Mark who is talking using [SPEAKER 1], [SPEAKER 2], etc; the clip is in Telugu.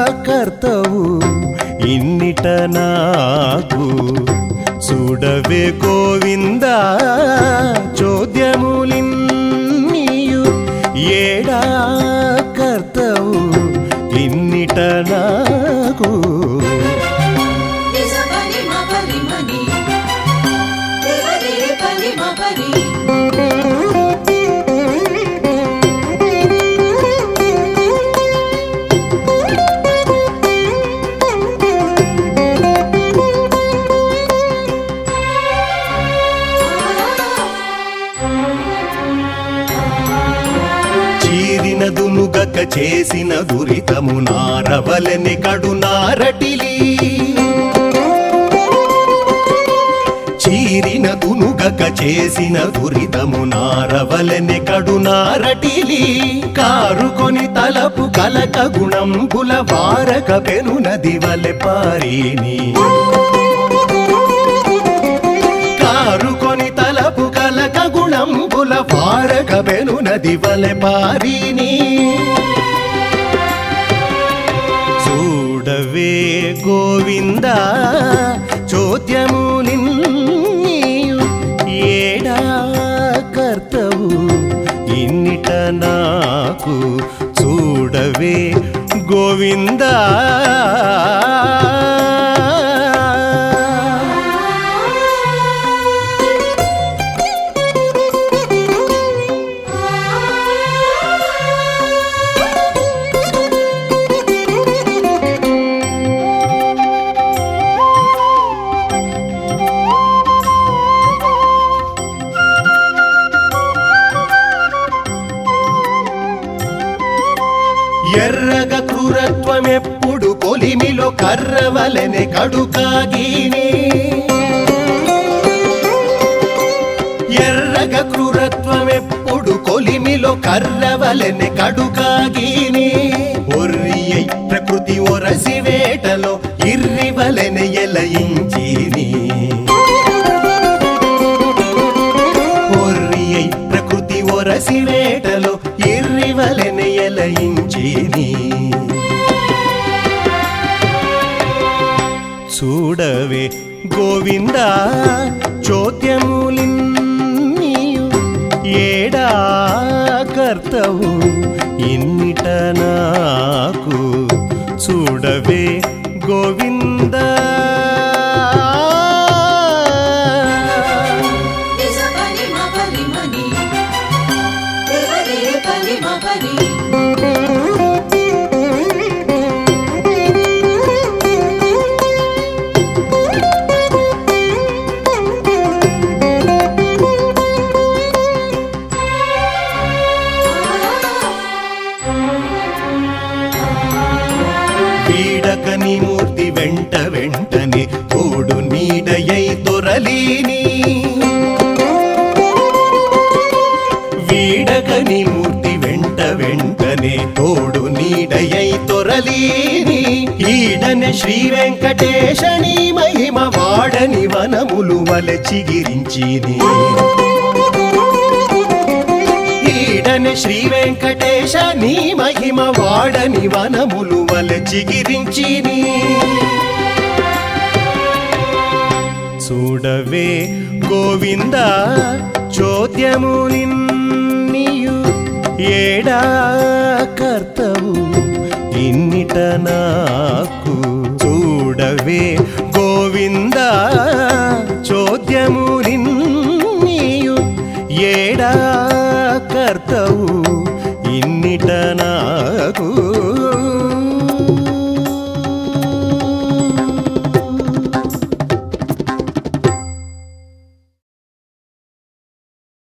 [SPEAKER 1] కర్తవు ఇన్నిట నాకు చూడవే గోవింద చోద్యములిన్నీయు ఏడా కర్తవు ఇన్నిట నాకు
[SPEAKER 2] నిజ పని మ పని మని రే రే పని మ పని
[SPEAKER 1] చీరిన దునుగక చేసిన దురితము నారవలని కడు నారటిలి చీరిన దునుగక చేసిన దురితము నారవలని కడు నారటిలి కారుకొని తలపు కలక గుణంబుల వారక పెను నది వలె పారిని కారుకొని తలపు కలక గుణంబుల వారక పెను నది వలె పారిని చూడవే గోవింద చోద్యము నిన్నీయు ఏడా కర్తవు ఇన్నిట నాకు చూడవే గోవింద ఎర్రగ క్రూరత్వమెప్పుడు కొలిమిలో కర్రవలెనే కడుకాగిని ఎర్రగ క్రూరత్వమెప్పుడు కొలిమిలో కర్రవలెనే కడుకాగిని ఒర్రియై ప్రకృతి ఒరసి వేటలో ఇర్రివలెనే ఎలయించిని ఒర్రియై ప్రకృతి ఒరసి వేటలో ఇర్రివలెన ఎలయించిని చూడవే గోవింద చోద్యములిన్నీయు ఏడా కర్తవు ఇన్నిట నాకు చూడవే గోవింద
[SPEAKER 2] నిజ పని మ పని మని రే రే పని మ పని
[SPEAKER 1] వీడకని మూర్తి వెంట వెంటనే తోడు నీడయై దొరలీని వీడకని మూర్తి వెంట వెంటనే తోడు నీడయై తొరలీని ఈడని శ్రీ వెంకటేశని మహిమ వాడని వనములు వల చిగిరించిని ఈడని శ్రీ వెంకటేశ నీ మహిమ వాడని వనములు వల చిగిరించిని చూడవే గోవింద చోద్యము నిన్నీయు ఏడా కర్తవు ఇన్నిట నాకు చూడవే గోవింద చోద్యము నిన్నీయు ఏడా కర్తవు